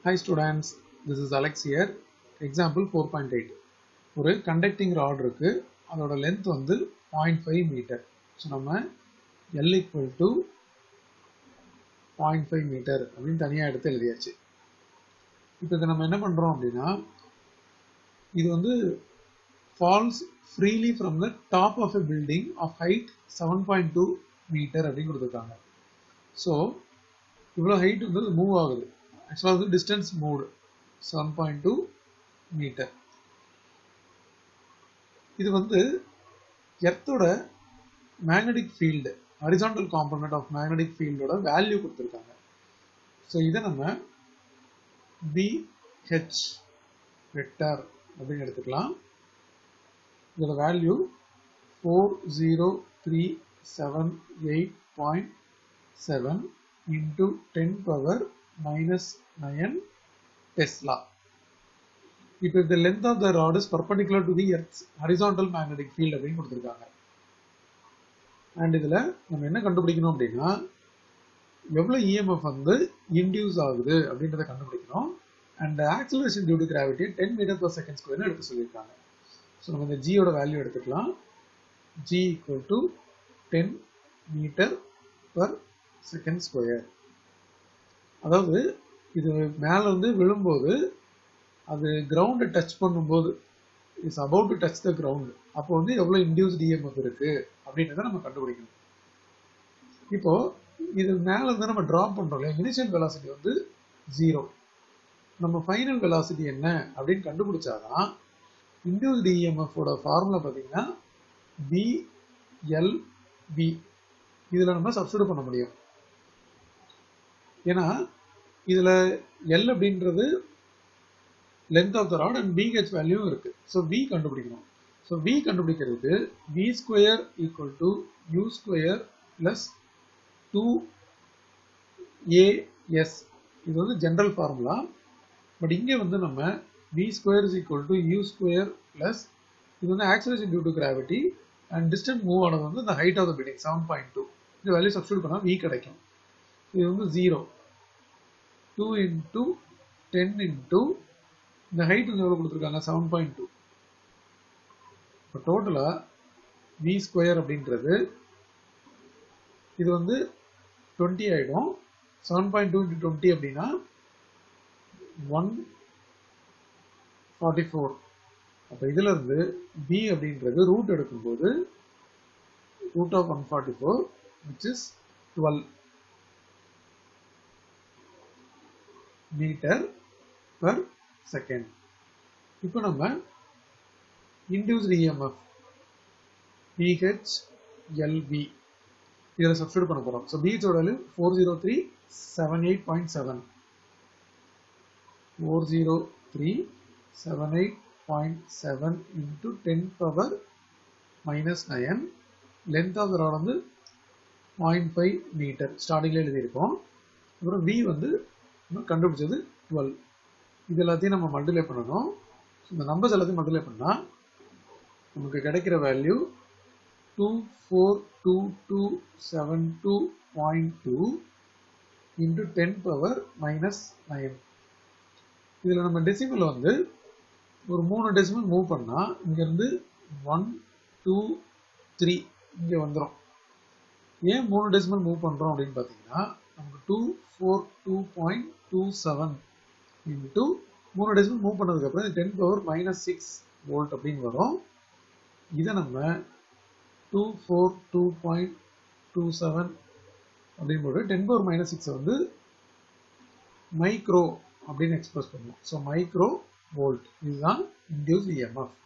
Hi students, this is Alex here. Example 4.8 ஒரு conducting rod இருக்கு அதோட லென்த் வந்து 0.5 மீட்டர் ஸோ நம்ம L equal to 0.5 மீட்டர் அப்படின்னு தனியாக எடுத்து எழுதியாச்சு இப்போ இதை நம்ம என்ன பண்ணுறோம் அப்படின்னா இது வந்து falls freely from the top of a building of height seven point two metre அப்படின்னு கொடுத்துருக்காங்க ஸோ இவ்வளோ ஹைட் வந்து மூவ் ஆகுது ஆக்சுவலாக வந்து distance moved seven point two metre இது வந்து எர்த்தோட magnetic field horizontal component of magnetic ஃபீல்டோட வேல்யூ கொடுத்துருக்காங்க ஸோ இதை நம்ம பிஹெச் வெக்டர் அப்படின்னு எடுத்துக்கலாம் இதோட value four zero three seven eight point seven into ten power minus nine tesla இப்போ இந்த length of the rod is perpendicular to the earth's horizontal magnetic field அப்படின்னு கொடுத்துருக்காங்க அண்ட் இதில் நம்ம என்ன கண்டுபிடிக்கணும் அப்படின்னா எவ்வளோ இஎம்எஃப் வந்து இன்டியூஸ் ஆகுது அப்படின்றத கண்டுபிடிக்கணும் and acceleration due to gravity ten metre per second ஸ்கொயர்னு எடுக்க சொல்லியிருக்காங்க ஸோ நம்ம இந்த ஜியோட வேல்யூ எடுத்துக்கலாம் G equal to ten metre per second square அதாவது இது மேலே வந்து விழும்போது அது கிரவுண்டை டச் பண்ணும்போது is about to touch the ground அப்போ வந்து எவ்வளோ இன்டியூஸ் டிஎம்எஃப் இருக்கு அப்படின்றத நம்ம கண்டுபிடிக்கணும் இப்போ இது மேலே இருந்து நம்ம ட்ராப் பண்ணுறோம் இல்லையா இனிஷியல் வெலாசிட்டி வந்து ஜீரோ நம்ம ஃபைனல் வெலாசிட்டி என்ன அப்படின்னு கண்டுபிடிச்சாதான் இன்டியூஸ் டிஎம்எஃபோட ஃபார்முலா பார்த்தீங்கன்னா பிஎல்பி இதில் நம்ம சப்ஸ்டியூட் பண்ண முடியும் ஏன்னா இதில் எல் அப்படின்றது length of the rod and BH value இருக்கு ஸோ வி கண்டுபிடிக்கணும் ஸோ வி கண்டுபிடிக்கிறதுக்கு V square equal to U square plus two AS இது வந்து ஜென்ரல் ஃபார்முலா பட் இங்கே வந்து நம்ம V square is equal to U square plus இது வந்து acceleration due to gravity and distance move ஆனது வந்து இந்த height of the building seven point two இந்த வேல்யூ சப்ஸ்டியூட் பண்ணால் வி கிடைக்கும் இது வந்து zero two into ten into இந்த ஹைட் வந்து எவ்வளோ கொடுத்துருக்காங்க செவன் பாயிண்ட் டூ இப்போ டோட்டலாக வி ஸ்கொயர் அப்படின்றது இது வந்து டுவெண்ட்டி ஆகிடும் seven point two into twenty அப்படின்னா ஒன் ஃபார்ட்டி ஃபோர் அப்போ இதில் இருந்து பி அப்படின்றது ரூட் எடுக்கும்போது root of one forty four which is twelve metre per second இப்போ நம்ம இன்டியூஸ்ட் இஎம்எஃப் பிஹெச் எல்பி இதில் சப்ஸ்டியூட் பண்ண போகிறோம் ஸோ பிஹெச்சோட value four zero three seven eight point seven four zero three seven eight point seven into ten power minus nine length of the rod வந்து point five metre ஸ்டார்டிங்கில் எழுதியிருக்கோம் அப்புறம் we வந்து கண்டுபிடிச்சது டுவெல் இது எல்லாத்தையும் நம்ம மல்டிப்ளை பண்ணணும் இந்த நம்பர்ஸ் எல்லாத்தையும் மல்டிப்ளை பண்ணால் நமக்கு கிடைக்கிற value two four two two seven two point two into ten power minus nine இதில் நம்ம டெசிமல் வந்து ஒரு மூணு டெசிமல் மூவ் பண்ணால் இங்கேருந்து ஒன் டூ த்ரீ இங்கே வந்துடும் ஏன் மூணு டெசிமல் மூவ் பண்ணுறோம் அப்படின்னு பார்த்தீங்கன்னா நமக்கு two four two point two seven into மூணு டெசிமல் மூவ் பண்ணதுக்கப்புறம் ten power minus six volt அப்படின்னு வரும் இதை நம்ம two four two point two seven அப்படின்னு போட்டு டென் பவர் மைனஸ் சிக்ஸை வந்து மைக்ரோ அப்படின்னு எக்ஸ்பிரஸ் பண்ணுவோம் ஸோ மைக்ரோ வோல்ட் இதுதான் இன்டியூஸ் இஎம்எஃப்